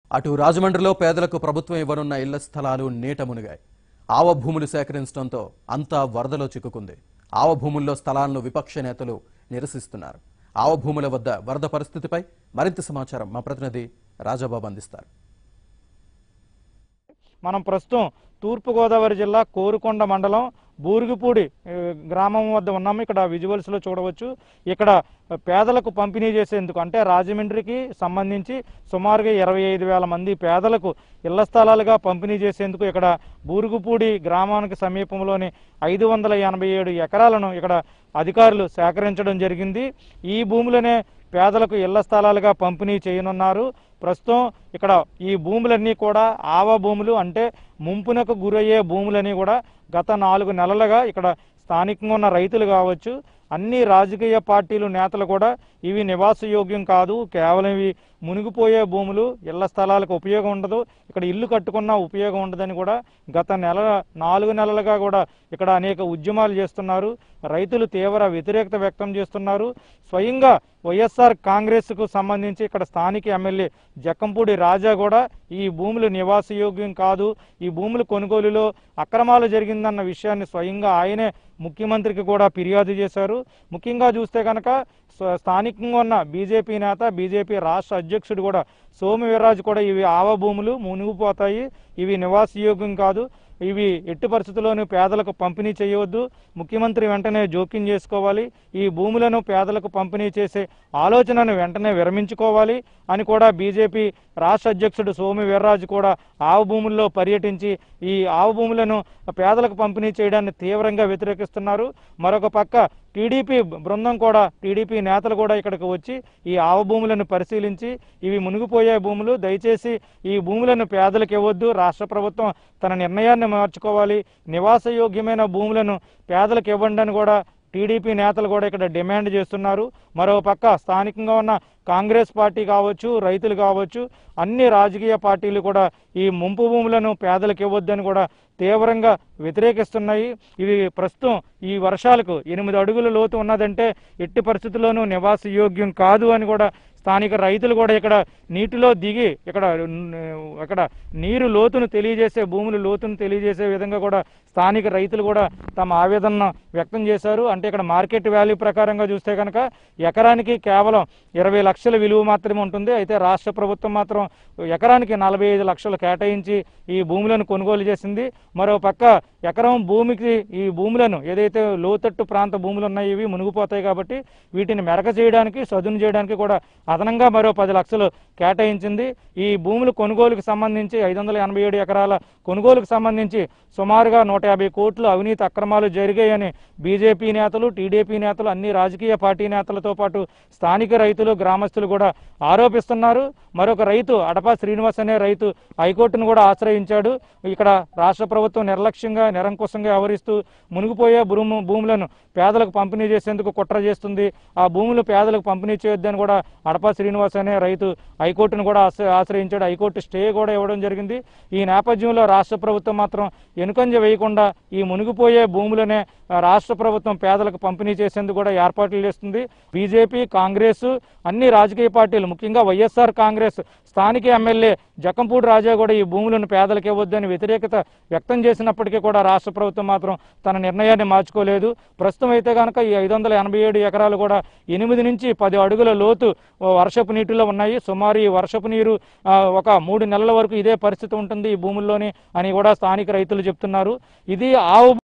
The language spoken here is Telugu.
అటు రాజమండ్రిలో పేదలకు ప్రభుత్వం ఇవ్వనున్న ఇళ్ల స్థలాలు నీట మునిగాయి ఆవ భూములు సేకరించడంతో అంతా వరదలో చిక్కుకుంది ఆవ భూముల్లో స్థలాలను విపక్ష నేతలు నిరసిస్తున్నారు ఆవ భూముల వద్ద వరద పరిస్థితిపై మరింత సమాచారం మా ప్రతినిధి రాజాబాబు అందిస్తారు మనం ప్రస్తుతం తూర్పుగోదావరి జిల్లా కోరుకొండ మండలం బూరుగుపూడి ఏ, గ్రామం వద్ద ఉన్నాము ఇక్కడ విజువల్స్లో చూడవచ్చు ఇక్కడ పేదలకు పంపిణీ చేసేందుకు అంటే రాజమండ్రికి సంబంధించి సుమారుగా ఇరవై ఐదు వేల మంది పేదలకు ఇళ్ల స్థలాలుగా పంపిణీ చేసేందుకు ఇక్కడ బూరుగుపూడి గ్రామానికి సమీపంలోని ఐదు వందల ఎనభై ఏడు ఎకరాలను ఇక్కడ అధికారులు సేకరించడం జరిగింది ఈ భూములనే పేదలకు ఇళ్ల స్థలాలుగా పంపిణీ చేయనున్నారు ప్రస్తుతం ఇక్కడ ఈ భూములన్నీ కూడా ఆవ భూములు అంటే ముంపునకు గురయ్యే భూములని కూడా గత నాలుగు నెలలుగా ఇక్కడ స్థానికంగా ఉన్న రైతులు కావచ్చు అన్ని రాజకీయ పార్టీలు నేతలు కూడా ఇవి నివాసయోగ్యం కాదు కేవలం ఇవి మునిగిపోయే భూములు ఇళ్ల స్థలాలకు ఉపయోగం ఉండదు ఇక్కడ ఇల్లు కట్టుకున్నా ఉపయోగం ఉండదని కూడా గత నెల నాలుగు నెలలుగా కూడా ఇక్కడ అనేక ఉద్యమాలు చేస్తున్నారు రైతులు తీవ్ర వ్యతిరేకత వ్యక్తం చేస్తున్నారు స్వయంగా వైఎస్ఆర్ కాంగ్రెస్కు సంబంధించి ఇక్కడ స్థానిక ఎమ్మెల్యే జక్కంపూడి రాజా కూడా ఈ భూములు నివాసయోగ్యం కాదు ఈ భూముల కొనుగోలులో అక్రమాలు జరిగిందన్న విషయాన్ని స్వయంగా ఆయనే ముఖ్యమంత్రికి కూడా ఫిర్యాదు చేశారు ముఖ్యంగా చూస్తే కనుక స్వ- స్థానికంగా ఉన్న బీజేపీ నేత బీజేపీ రాష్ట్ర అధ్యక్షుడు కూడా సోము వీర్రాజు కూడా ఇవి ఆవ భూములు మునిగిపోతాయి ఇవి నివాసయోగ్యం కాదు ఇవి ఎట్టి పరిస్థితుల్లోనూ పేదలకు పంపిణీ చేయవద్దు ముఖ్యమంత్రి వెంటనే జోక్యం చేసుకోవాలి ఈ భూములను పేదలకు పంపిణీ చేసే ఆలోచనను వెంటనే విరమించుకోవాలి అని కూడా బీజేపీ రాష్ట్ర అధ్యక్షుడు సోము వీర్రాజు కూడా ఆవు భూముల్లో పర్యటించి ఈ ఆవు భూములను పేదలకు పంపిణీ చేయడాన్ని తీవ్రంగా వ్యతిరేకిస్తున్నారు మరొక పక్క టీడీపీ బృందం కూడా టీడీపీ నేతలు కూడా ఇక్కడికి వచ్చి ఈ ఆవ భూములను పరిశీలించి ఇవి మునిగిపోయే భూములు దయచేసి ఈ భూములను పేదలకు ఇవ్వద్దు రాష్ట్ర ప్రభుత్వం తన నిర్ణయాన్ని మార్చుకోవాలి నివాసయోగ్యమైన భూములను పేదలకు ఇవ్వండి అని కూడా టీడీపీ నేతలు కూడా ఇక్కడ డిమాండ్ చేస్తున్నారు మరో పక్క స్థానికంగా ఉన్న కాంగ్రెస్ పార్టీ కావచ్చు రైతులు కావచ్చు అన్ని రాజకీయ పార్టీలు కూడా ఈ ముంపు భూములను పేదలకు ఇవ్వద్దని కూడా తీవ్రంగా వ్యతిరేకిస్తున్నాయి ఇవి ప్రస్తుతం ఈ వర్షాలకు ఎనిమిది అడుగుల లోతు ఉన్నదంటే ఎట్టి పరిస్థితుల్లోనూ నివాస యోగ్యం కాదు అని కూడా స్థానిక రైతులు కూడా ఇక్కడ నీటిలో దిగి ఇక్కడ న- ఇక్కడ నీరు లోతును తెలియజేసే భూములు లోతును తెలియజేసే విధంగా కూడా స్థానిక రైతులు కూడా తమ ఆవేదన వ్యక్తం చేశారు అంటే ఇక్కడ మార్కెట్ వాల్యూ ప్రకారంగా చూస్తే కనుక ఎకరానికి కేవలం ఇరవై లక్షల విలువ మాత్రమే ఉంటుంది అయితే రాష్ట్ర ప్రభుత్వం మాత్రం ఎకరానికి నలభై ఐదు లక్షలు కేటాయించి ఈ భూములను కొనుగోలు చేసింది మరో పక్క ఎకరం భూమికి ఈ భూములను ఏదైతే లోతట్టు ప్రాంత భూములు ఉన్నాయో ఇవి మునిగిపోతాయి కాబట్టి వీటిని మెరక చేయడానికి సదును చేయడానికి కూడా అదనంగా మరో పది లక్షలు కేటాయించింది ఈ భూములు కొనుగోలుకు సంబంధించి ఐదు వందల ఎనభై ఏడు ఎకరాల కొనుగోలుకు సంబంధించి సుమారుగా నూట యాభై కోట్లు అవినీతి అక్రమాలు జరిగాయని బీజేపీ నేతలు టీడీపీ నేతలు అన్ని రాజకీయ పార్టీ నేతలతో పాటు స్థానిక రైతులు గ్రామస్తులు కూడా ఆరోపిస్తున్నారు మరొక రైతు అడపా శ్రీనివాస్ అనే రైతు హైకోర్టును కూడా ఆశ్రయించాడు ఇక్కడ రాష్ట్ర ప్రభుత్వం నిర్లక్ష్యంగా నిరంకుశంగా వ్యవహరిస్తూ మునిగిపోయే భూము భూములను పేదలకు పంపిణీ చేసేందుకు కుట్ర చేస్తుంది ఆ భూములు పేదలకు పంపిణీ చేయొద్దని కూడా అడపా శ్రీనివాస్ అనే రైతు హైకోర్టును కూడా ఆశ్ర- ఆశ్రయించాడు హైకోర్టు స్టే కూడా ఇవ్వడం జరిగింది ఈ నేపథ్యంలో రాష్ట్ర ప్రభుత్వం మాత్రం ఎనుకంజ వేయకుండా ఈ మునిగిపోయే భూములనే ఆ, రాష్ట్ర ప్రభుత్వం పేదలకు పంపిణీ చేసేందుకు కూడా ఏర్పాట్లు చేస్తుంది బీజేపీ కాంగ్రెస్ అన్ని రాజకీయ పార్టీలు ముఖ్యంగా వైఎస్ఆర్ కాంగ్రెస్ స్థానిక ఎమ్మెల్యే జకంపూడి రాజా కూడా ఈ భూములను పేదలకు ఇవ్వద్దని వ్యతిరేకత వ్యక్తం చేసినప్పటికీ కూడా రాష్ట్ర ప్రభుత్వం మాత్రం తన నిర్ణయాన్ని మార్చుకోలేదు ప్రస్తుతం అయితే కనుక ఈ ఐదు వందల ఎనభై ఏడు ఎకరాలు కూడా ఎనిమిది నుంచి పది అడుగుల లోతు ఓ వర్షపు నీటిలో ఉన్నాయి సుమారు ఈ వర్షపు నీరు ఆ, ఒక మూడు నెలల వరకు ఇదే పరిస్థితి ఉంటుంది ఈ భూముల్లోని అని కూడా స్థానిక రైతులు చెప్తున్నారు ఇది ఆవు